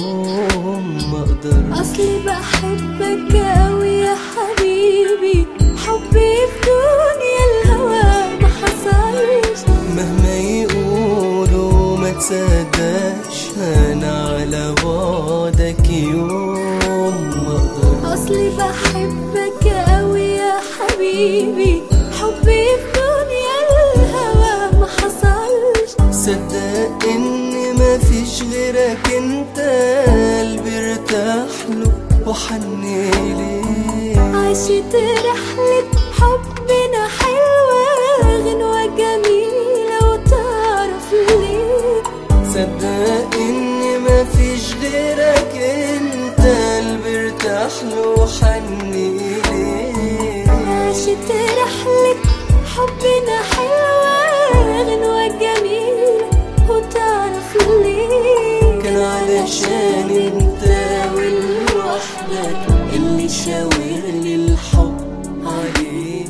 يوم ما اقدر اصلي بحبك اوي يا حبيبي حبي في دنيا الهوى ما حصلش مهما يقولوا ما تصدقش انا على وعدك يوم ما اقدر اصلي بحبك اوي يا حبيبي حبي في دنيا الهوى ما حصلش صدق ان ما فيش غيرك انت قلبي ارتاح له وحن ليه عشت رحلة حبنا حلوة غنوة جميلة وتعرف ليه صدق ان ما فيش غيرك انت قلبي ارتاح له وحن ليه عشت رحلة حبنا حلوة غنوة جميلة وتعرف ليه كان علشان انت ولوحدك اللي شاور لي الحب عليك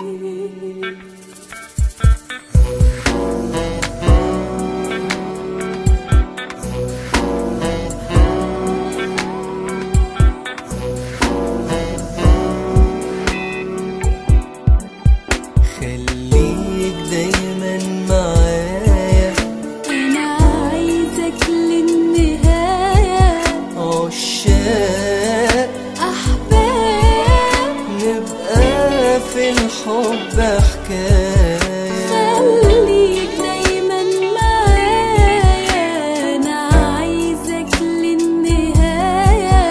خليك دايما معايا أنا عايزك للنهاية عشاق أحباب نبقى في الحب حكاية خليك دايما معايا أنا عايزك للنهاية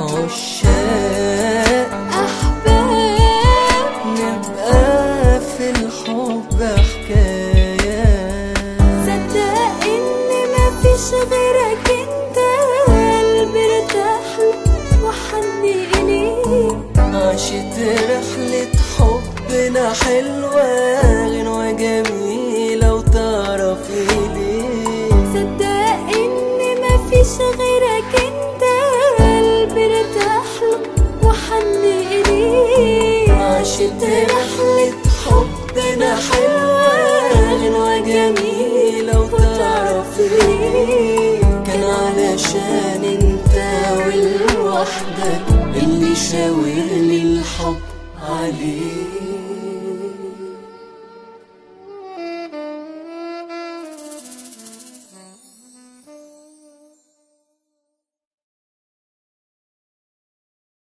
عشاق أحباب نبقى في الحب حكاية صدق إن مفيش غيرك أنت قلبي ارتاح له وحن إليك عاشت رحلة حبنا حلوة غنوة جميلة وتعرفي ليه صدق إن مفيش غيرك أنت قلبي ارتاح له وحن إليك عاشت رحلة حبنا حلوة غنوة جميلة وتعرفي ليه كان علشان انت ولوحدك اللي شاور لي الحب عليك